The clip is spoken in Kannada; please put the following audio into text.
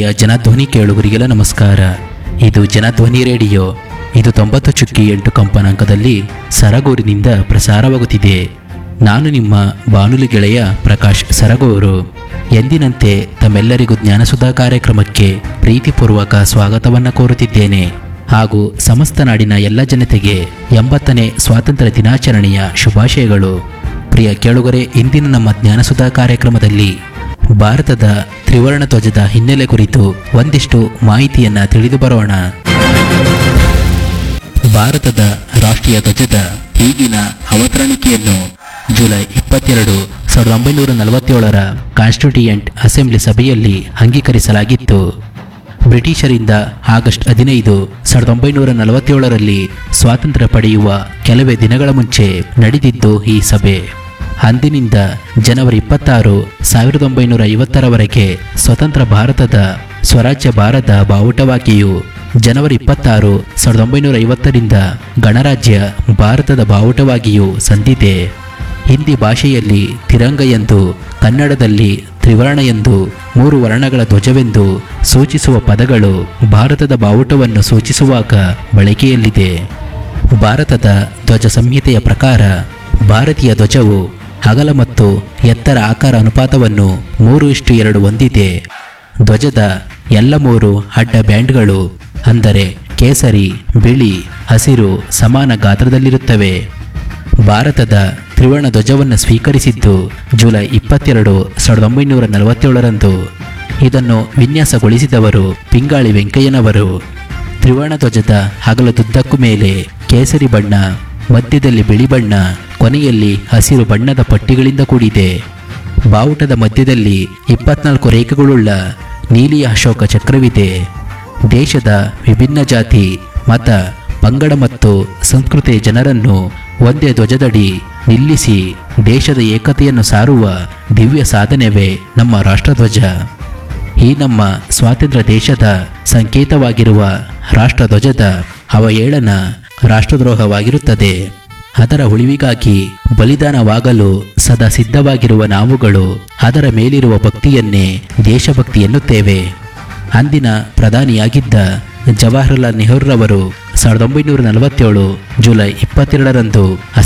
ಪ್ರಿಯ ಜನಧ್ವನಿ ಕೇಳುಗರಿಗೆಲ್ಲ ನಮಸ್ಕಾರ ಇದು ಜನಧ್ವನಿ ರೇಡಿಯೋ ಇದು ತೊಂಬತ್ತು ಚುಕ್ಕಿ ಎಂಟು ಕಂಪನಾಂಕದಲ್ಲಿ ಸರಗೂರಿನಿಂದ ಪ್ರಸಾರವಾಗುತ್ತಿದೆ ನಾನು ನಿಮ್ಮ ಬಾನುಲಿ ಗೆಳೆಯ ಪ್ರಕಾಶ್ ಸರಗೂರು ಎಂದಿನಂತೆ ತಮ್ಮೆಲ್ಲರಿಗೂ ಜ್ಞಾನಸುಧಾ ಕಾರ್ಯಕ್ರಮಕ್ಕೆ ಪ್ರೀತಿಪೂರ್ವಕ ಸ್ವಾಗತವನ್ನು ಕೋರುತ್ತಿದ್ದೇನೆ ಹಾಗೂ ಸಮಸ್ತ ನಾಡಿನ ಎಲ್ಲ ಜನತೆಗೆ ಎಂಬತ್ತನೇ ಸ್ವಾತಂತ್ರ್ಯ ದಿನಾಚರಣೆಯ ಶುಭಾಶಯಗಳು ಪ್ರಿಯ ಕೇಳುಗರೆ ಇಂದಿನ ನಮ್ಮ ಜ್ಞಾನಸುಧಾ ಕಾರ್ಯಕ್ರಮದಲ್ಲಿ ಭಾರತದ ತ್ರಿವರ್ಣ ಧ್ವಜದ ಹಿನ್ನೆಲೆ ಕುರಿತು ಒಂದಿಷ್ಟು ಮಾಹಿತಿಯನ್ನ ತಿಳಿದು ಬರೋಣ ಭಾರತದ ರಾಷ್ಟ್ರೀಯ ಧ್ವಜದ ಈಗಿನ ಅವತರಣಿಕೆಯನ್ನು ಜುಲೈ ಇಪ್ಪತ್ತೆರಡು ಸಾವಿರದ ಒಂಬೈನೂರ ನಲವತ್ತೇಳರ ಕಾನ್ಸ್ಟಿಟ್ಯೂಯೆಂಟ್ ಅಸೆಂಬ್ಲಿ ಸಭೆಯಲ್ಲಿ ಅಂಗೀಕರಿಸಲಾಗಿತ್ತು ಬ್ರಿಟಿಷರಿಂದ ಆಗಸ್ಟ್ ಹದಿನೈದು ಸಾವಿರದ ಒಂಬೈನೂರ ನಲವತ್ತೇಳರಲ್ಲಿ ಸ್ವಾತಂತ್ರ್ಯ ಪಡೆಯುವ ಕೆಲವೇ ದಿನಗಳ ಮುಂಚೆ ನಡೆದಿದ್ದು ಈ ಸಭೆ ಅಂದಿನಿಂದ ಜನವರಿ ಇಪ್ಪತ್ತಾರು ಸಾವಿರದ ಒಂಬೈನೂರ ಐವತ್ತರವರೆಗೆ ಸ್ವತಂತ್ರ ಭಾರತದ ಸ್ವರಾಜ್ಯ ಭಾರತ ಬಾವುಟವಾಗಿಯೂ ಜನವರಿ ಇಪ್ಪತ್ತಾರು ಸಾವಿರದ ಒಂಬೈನೂರ ಐವತ್ತರಿಂದ ಗಣರಾಜ್ಯ ಭಾರತದ ಬಾವುಟವಾಗಿಯೂ ಸಂದಿದೆ ಹಿಂದಿ ಭಾಷೆಯಲ್ಲಿ ತಿರಂಗ ಎಂದು ಕನ್ನಡದಲ್ಲಿ ತ್ರಿವರ್ಣ ಎಂದು ಮೂರು ವರ್ಣಗಳ ಧ್ವಜವೆಂದು ಸೂಚಿಸುವ ಪದಗಳು ಭಾರತದ ಬಾವುಟವನ್ನು ಸೂಚಿಸುವಾಗ ಬಳಕೆಯಲ್ಲಿದೆ ಭಾರತದ ಧ್ವಜ ಸಂಹಿತೆಯ ಪ್ರಕಾರ ಭಾರತೀಯ ಧ್ವಜವು ಅಗಲ ಮತ್ತು ಎತ್ತರ ಆಕಾರ ಅನುಪಾತವನ್ನು ಮೂರು ಇಷ್ಟು ಎರಡು ಹೊಂದಿದೆ ಧ್ವಜದ ಎಲ್ಲ ಮೂರು ಅಡ್ಡ ಬ್ಯಾಂಡ್ಗಳು ಅಂದರೆ ಕೇಸರಿ ಬಿಳಿ ಹಸಿರು ಸಮಾನ ಗಾತ್ರದಲ್ಲಿರುತ್ತವೆ ಭಾರತದ ತ್ರಿವರ್ಣ ಧ್ವಜವನ್ನು ಸ್ವೀಕರಿಸಿದ್ದು ಜುಲೈ ಇಪ್ಪತ್ತೆರಡು ಸಾವಿರದ ಒಂಬೈನೂರ ನಲವತ್ತೇಳರಂದು ಇದನ್ನು ವಿನ್ಯಾಸಗೊಳಿಸಿದವರು ಪಿಂಗಾಳಿ ವೆಂಕಯ್ಯನವರು ತ್ರಿವರ್ಣ ಧ್ವಜದ ಹಗಲದುದ್ದಕ್ಕೂ ಮೇಲೆ ಕೇಸರಿ ಬಣ್ಣ ಮಧ್ಯದಲ್ಲಿ ಬಿಳಿ ಬಣ್ಣ ಕೊನೆಯಲ್ಲಿ ಹಸಿರು ಬಣ್ಣದ ಪಟ್ಟಿಗಳಿಂದ ಕೂಡಿದೆ ಬಾವುಟದ ಮಧ್ಯದಲ್ಲಿ ಇಪ್ಪತ್ನಾಲ್ಕು ರೇಖೆಗಳುಳ್ಳ ನೀಲಿ ಅಶೋಕ ಚಕ್ರವಿದೆ ದೇಶದ ವಿಭಿನ್ನ ಜಾತಿ ಮತ ಪಂಗಡ ಮತ್ತು ಸಂಸ್ಕೃತಿಯ ಜನರನ್ನು ಒಂದೇ ಧ್ವಜದಡಿ ನಿಲ್ಲಿಸಿ ದೇಶದ ಏಕತೆಯನ್ನು ಸಾರುವ ದಿವ್ಯ ಸಾಧನೆವೇ ನಮ್ಮ ರಾಷ್ಟ್ರಧ್ವಜ ಈ ನಮ್ಮ ಸ್ವಾತಂತ್ರ್ಯ ದೇಶದ ಸಂಕೇತವಾಗಿರುವ ರಾಷ್ಟ್ರಧ್ವಜದ ಅವಹೇಳನ ರಾಷ್ಟ್ರದ್ರೋಹವಾಗಿರುತ್ತದೆ ಅದರ ಉಳಿವಿಗಾಗಿ ಬಲಿದಾನವಾಗಲು ಸದಾ ಸಿದ್ಧವಾಗಿರುವ ನಾವುಗಳು ಅದರ ಮೇಲಿರುವ ಭಕ್ತಿಯನ್ನೇ ದೇಶಭಕ್ತಿ ಎನ್ನುತ್ತೇವೆ ಅಂದಿನ ಪ್ರಧಾನಿಯಾಗಿದ್ದ ಜವಾಹರ್ಲಾಲ್ ನೆಹರೂರವರು ಸಾವಿರದ ಒಂಬೈನೂರ ನಲವತ್ತೇಳು ಜುಲೈ ಇಪ್ಪತ್ತೆರಡರಂದು